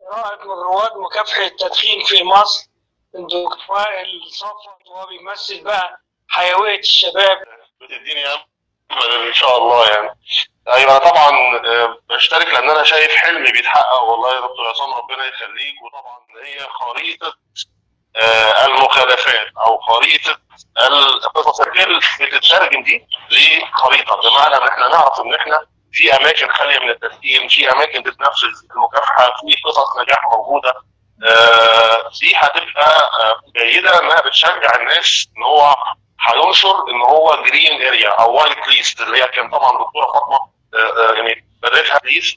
رائد من رواد مكافحه التدخين في مصر الدكتور وائل صفوت وهو بيمثل بقى حيويه الشباب بتديني امل ان شاء الله يعني ايوه طبعا آه، بشترك لان انا شايف حلمي بيتحقق والله يا دكتور عصام ربنا يخليك وطبعا هي خريطه آه، المخالفات او خريطه القصص اللي بتترجم دي لخريطه بمعنى ان احنا نعرف ان احنا في اماكن خاليه من التسكين في اماكن بتنفذ المكافحه في قصص نجاح موجوده آه، دي هتبقى آه، جيده انها بتشجع الناس ان هو هينشر ان هو جرين اريا او وايت ليست اللي هي كان طبعا دكتوره فاطمه آه، آه، يعني بداتها ليست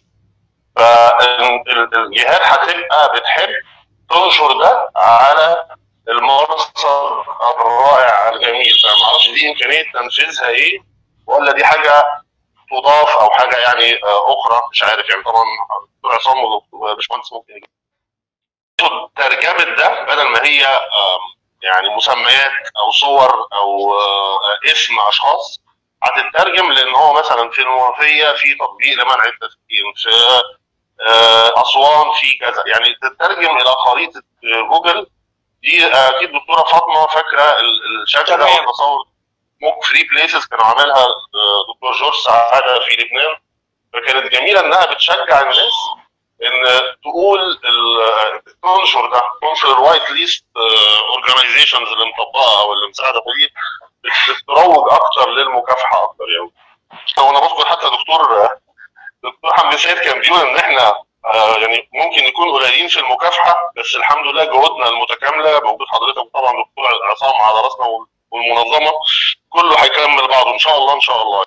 فالجهات هتبقى بتحب تنشر ده على المنصر الرائع الجميل فما اعرفش دي امكانيه تنفيذها ايه ولا دي حاجه تضاف او حاجه يعني آه، اخرى مش عارف يعني طبعا دكتور عصام وباشمهندس ممكن يجي. ترجمه ده بدل ما هي آم، يعني مسميات او صور او آه، اسم اشخاص هتترجم لان هو مثلا في المنوفيه في تطبيق لمنع التسكين في آه، اسوان في كذا يعني تترجم الى خريطه آه، جوجل دي آه، اكيد دكتوره فاطمه فاكره ال- الشكل ده تمام. والتصور موك فري بليسز كانوا عاملها آه، دكتور جورج سعاده في لبنان فكانت جميله انها بتشجع الناس ان تقول ال- تنشر ده تنشر الوايت ليست اورجانيزيشنز اللي مطبقه او اللي مساعده فيه بت- بتروج اكتر للمكافحه اكتر يعني وانا بذكر حتى دكتور دكتور حمدي سيد كان بيقول ان احنا آه، يعني ممكن نكون قليلين في المكافحه بس الحمد لله جهودنا المتكامله موجود حضرتك طبعا دكتور عصام على راسنا وال- والمنظمه كله هيكمل بعضه ان شاء الله ان شاء الله